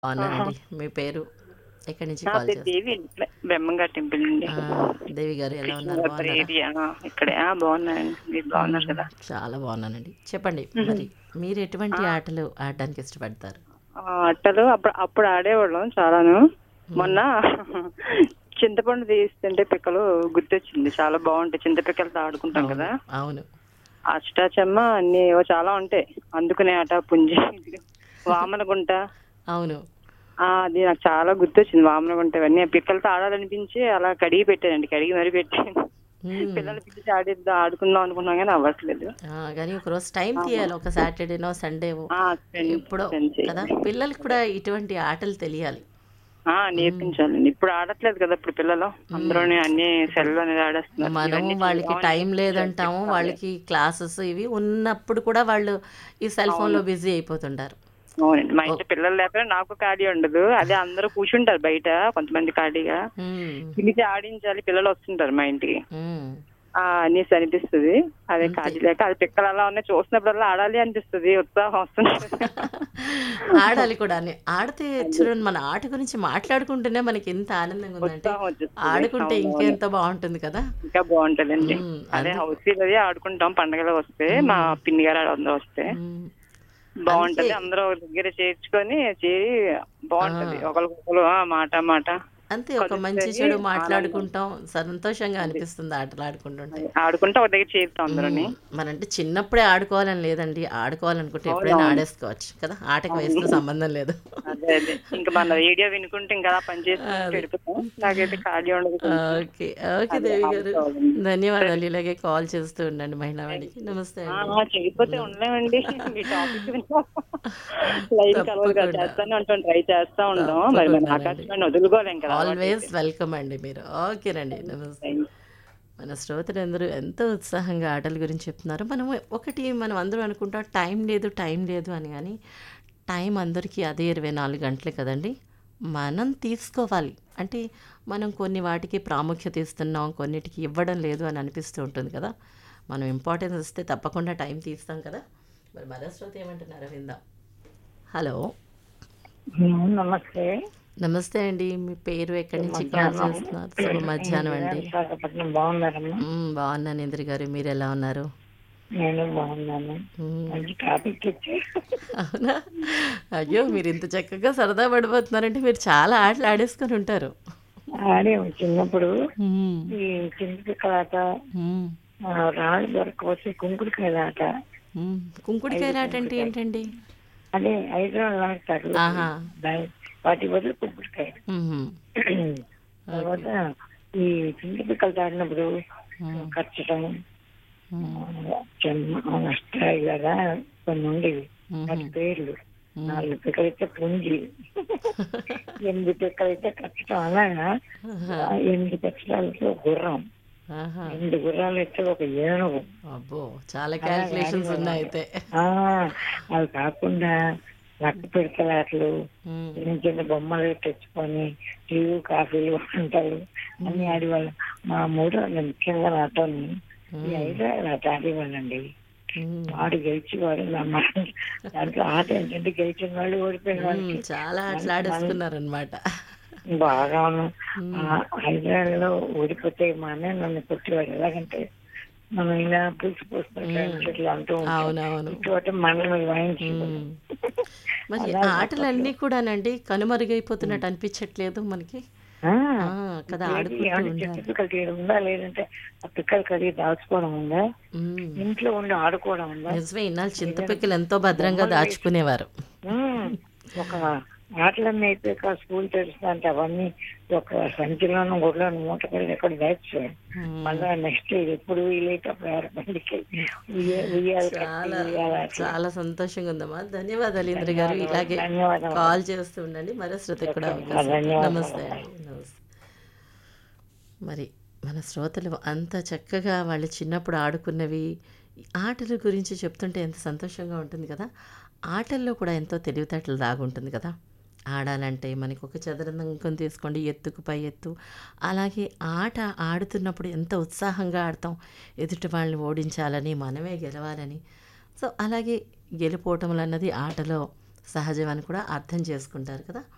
బాగున్నానండి మీ పేరు ఎక్కడి నుంచి నా కాల్ పేరు చేస్తారు దేవి ఇట్లా బెమ్మంగా టెంపుల్ నుండి దేవి గారు ఎలా ఉన్నారు ఉత్తర బాగున్నారా ఏరియా ఇక్కడే ఆ, బాగున్నానండి మీరు బాగున్నారు కదా చాలా బాగున్నానండి చెప్పండి మరి మీరు ఎటువంటి ఆటలు ఆడడానికి ఇష్టపడతారు ఆ, అట్టలు అప్పుడు అప్పుడు ఆడేవాళ్ళం చాలాను మొన్న చింతపండు తీస్తుంటే పిక్కలు గుర్తొచ్చింది చాలా బాగుంటాయి చింతపిక్కలతో ఆడుకుంటాం కదా అవును అష్టాచమ్మ అన్ని ఏవో చాలా ఉంటాయి అందుకునే ఆట పుంజి వామనగుంట అవును ఆ, అది నాకు చాలా గుర్తొచ్చింది వామనగుంట ఇవన్నీ పిక్కలతో ఆడాలనిపించి అలా కడిగి పెట్టానండి కడిగి మరీ పెట్టాను మ్మ్. పిల్లలు పిలిచి ఆడిద్దాం ఆడుకుందాం అనుకున్నాం కానీ అవ్వట్లేదు ఆ, కానీ ఒక రోజు టైం తీయాలి ఒక సాటర్డేనో సండేవో ఆ, spend- ఎప్పుడో spend చేయాలి. కదా పిల్లలకి కూడా ఇటువంటి ఆటలు తెలియాలి ఆ, నేర్పించాలండి ఇప్పుడు ఆడట్లేదు కదా ఇప్పుడు పిల్లలు అందరూ అన్ని సెల్ అనేది ఆడేస్తున్నారు మనము ఇవన్నీ వాళ్ళకి చూడాలి. టైం లేదంటాము వాళ్ళకి క్లాసెస్ ఇవి ఉన్నప్పుడు కూడా వాళ్ళు ఈ సెల్ ఫోన్ లో బిజీ అయిపోతుంటారు అవునండి మా ఇంట్లో పిల్లలు లేకపోతే నాకు ఖాళీ ఉండదు అదే అందరూ కూర్చుంటారు బయట కొంతమంది ఖాళీగా మ్మ్. పిలిచి ఆడించాలి పిల్లలు వస్తుంటారు మా ఇంటికి మ్మ్. ఆ అనేసి అనిపిస్తుంది అదే ఖాళీ లేక అది పిక్కలు అలా ఉన్నాయి చూసినప్పుడల్లా ఆడాలి అనిపిస్తుంది ఉత్సాహం వస్తుంది ఆడాలి కూడా అని. ఆడితే చూడండి మన ఆట గురించి మాట్లాడుకుంటేనే మనకి ఎంత ఆనందంగా ఉందంటే ఉత్సాహం వచ్చేస్తుంది. ఆడుకుంటే ఇంకెంత బాగుంటుంది కదా ఇంకా బాగుంటదండి మ్మ్. అదే హౌస్ అది ఆడుకుంటాం పండగలు వస్తే మా పిన్ని గారు అందరూ వస్తే మ్మ్. బాగుంటది అందరూ ఒక దగ్గర చేర్చుకొని చేరి బాగుంటది ఒకరికొకరు ఆ, మాట మాట అంతే ఒక మంచి చెడు మాట్లాడుకుంటాం సంతోషంగా అనిపిస్తుంది ఆటలు ఆడుకుంటుంటే ఆడుకుంటే ఒక దగ్గర చేరుతాం అందరూని మనంటే చిన్నప్పుడే ఆడుకోవాలని లేదండి ఆడుకోవాలనుకుంటే ఎప్పుడైనా ఆడేసుకోవచ్చు కదా ఆటకు వయసుతో సంబంధం లేదు అదే అదే ఇంకా మన రేడియో వినుకుంటే ఇంకా అలా పని చేసుకుంటూ వెళ్ళిపోతాం నాకైతే ఖాళీ ఉండదు ఓకే ఓకే దేవి గారు ధన్యవాదాలు ఇలాగే కాల్ చేస్తూ ఉండండి మహిళావాడికి నమస్తే ఆ, అండి ఆ, చేయకపోతే ఉండలేమండి మీ టాపిక్ లైన్ కలవదు కదా చేస్తానే ఉంటాం ట్రై చేస్తా ఉంటాం మరి మన ఆకాశవాణి వదులుకోలేం కదా ఆల్వేస్ వెల్కమ్ అండి మీరు ఓకేనండి నమస్తే మన శ్రోతలందరూ ఎంతో ఉత్సాహంగా ఆటల గురించి చెప్తున్నారు మనం ఒకటి మనం అందరూ అనుకుంటాం టైం లేదు టైం లేదు అని కానీ టైం అందరికీ అదే ఇరవై నాలుగు గంటలే కదండి మనం తీసుకోవాలి అంటే మనం కొన్ని వాటికి ప్రాముఖ్యత ఇస్తున్నాం కొన్నిటికి ఇవ్వడం లేదు అని అనిపిస్తూ ఉంటుంది కదా మనం ఇంపార్టెన్స్ ఇస్తే తప్పకుండా టైం తీస్తాం కదా మరి మన శ్రోత ఏమంటున్నారు విందాం హలో నమస్తే నమస్తే అండి మీ పేరు ఎక్కడి నుంచి కాల్ చేస్తున్నారు శుభ మధ్యాహ్నం అండి విశాఖపట్నం బాగున్నారమ్మా మ్మ్, బాగున్నాను ఇంద్ర గారు మీరు ఎలా ఉన్నారు నేను బాగున్నాను మ్మ్, మంచి టాపిక్ ఇచ్చి అవునా అయ్యో మీరు ఇంత చక్కగా సరదా పడిపోతున్నారంటే మీరు చాలా ఆటలు ఆడేసుకొని ఉంటారు ఆడేము చిన్నప్పుడు మ్మ్, ఈ చింతపిక్కలాట మ్మ్, ఆ, రాళ్ళు దొరకపోతే కుంకుడుకాయల ఆట మ్మ్. కుంకుడుకాయల ఆట అంటే ఏంటండి అదే ఐదు ఆడతారు ఆహా దాని- వాటి బదులు కుంకుడుకాయ మ్మ్, తర్వాత ఈ చింతపిక్కలు ఆడినప్పుడు మ్మ్, ఖర్చడం మ్మ్, నష్టాయి కదా కొన్ని ఉండేవి మ్మ్. వాటి పేర్లు నాలుగు పిక్కలైతే పుంజి ఎనిమిది పిక్కలైతే కచ్చటం అలాగా ఆహా, ఆ ఎనిమిది పిక్కలతో గుర్రం ఆహా. ఎనిమిది గుర్రాలు అయితే ఒక ఏనుగు అబ్బో చాలా క్యాల్కులేషన్స్ ఉన్నాయి అయితే ఆ అవి కాకుండా నక్క పిడకలాటలు మ్మ్, చిన్న చిన్న బొమ్మలు తెచ్చుకొని టీవీ కాఫీలు వంటలు అన్ని ఆడేవాళ్ళం మా మూడో ముఖ్యంగా నాతో ఈ ఐదో ఆట ఆడేవాళ్ళండి మ్మ్. వాడు గెలిచేవాడు నా మాట దాంట్లో ఆట ఏంటంటే గెలిచిన వాళ్ళు ఓడిపోయిన వాళ్ళు మ్మ్, చాలా ఆటలు ఆడేసుకున్నారనమాట బాగాను హైదరాబాద్ లో ఓడిపోతే మా అన్నయ్య నన్ను కొట్టేవాడు ఎలాగంటే మనం ఇలా పులుసు పోసుకుంటాం ఇట్లా అంటూ ఉంటాం అవునవును చోట మనల్ని వాయించి మ్మ్. మరి ఆటలన్నీ కూడానండి కనుమరుగైపోతున్నట్టు అనిపించట్లేదు మనకి ఆ, ఆ, కదా ఏది ఆడుకుంటూ ఏమంటే ఉండాలి చెట్టు పిక్కలు తీయడం ఉందా లేదంటే ఆ పిక్కలు కడిగి దాచుకోవడం ఉందా మ్మ్. ఇంట్లో ఉండి ఆడుకోవడం ఉందా నిజమే ఇన్నాళ్ళు చింతపిక్కలు ఎంతో భద్రంగా దాచుకునేవారు ఉమ్, ఒక ఆటలన్నీ అయిపోయాక స్కూల్ తెరుస్తుంటే అవన్నీ ఒక సంచిలోనూ గుడ్లోనూ మూట కలిగి ఎక్కడ దాచాడు మ్మ్. మళ్ళా నెక్స్ట్ ఎప్పుడు వీలైతే అప్పుడు ఆడపండికి ఉయ్యాలి చాలా చాలా సంతోషంగా ఉందమ్మా ధన్యవాదాలు ఇంద్ర గారు ఇలాగే ధన్యవాదాలు. కాల్ చేస్తూ ఉండండి మరో శ్రోతకు కూడా అవకాశం ఇవ్వండి. ధన్యవాదాలు. నమస్తే అండి నమస్తే మరి మన శ్రోతలు అంత చక్కగా వాళ్ళు చిన్నప్పుడు ఆడుకున్నవి ఈ ఆటల గురించి చెప్తుంటే ఎంత సంతోషంగా ఉంటుంది కదా ఆటల్లో కూడా ఎంతో తెలివితేటలు దాగుంటుంది కదా ఆడాలంటే మనకి ఒక చదరంగం తీసుకోండి ఎత్తుకు పై ఎత్తు అలాగే ఆట ఆడుతున్నప్పుడు ఎంత ఉత్సాహంగా ఆడతాం ఎదుటి వాళ్ళని ఓడించాలని మనమే గెలవాలని సో అలాగే గెలుపోవటములు అన్నది ఆటలో సహజమని కూడా అర్థం చేసుకుంటారు కదా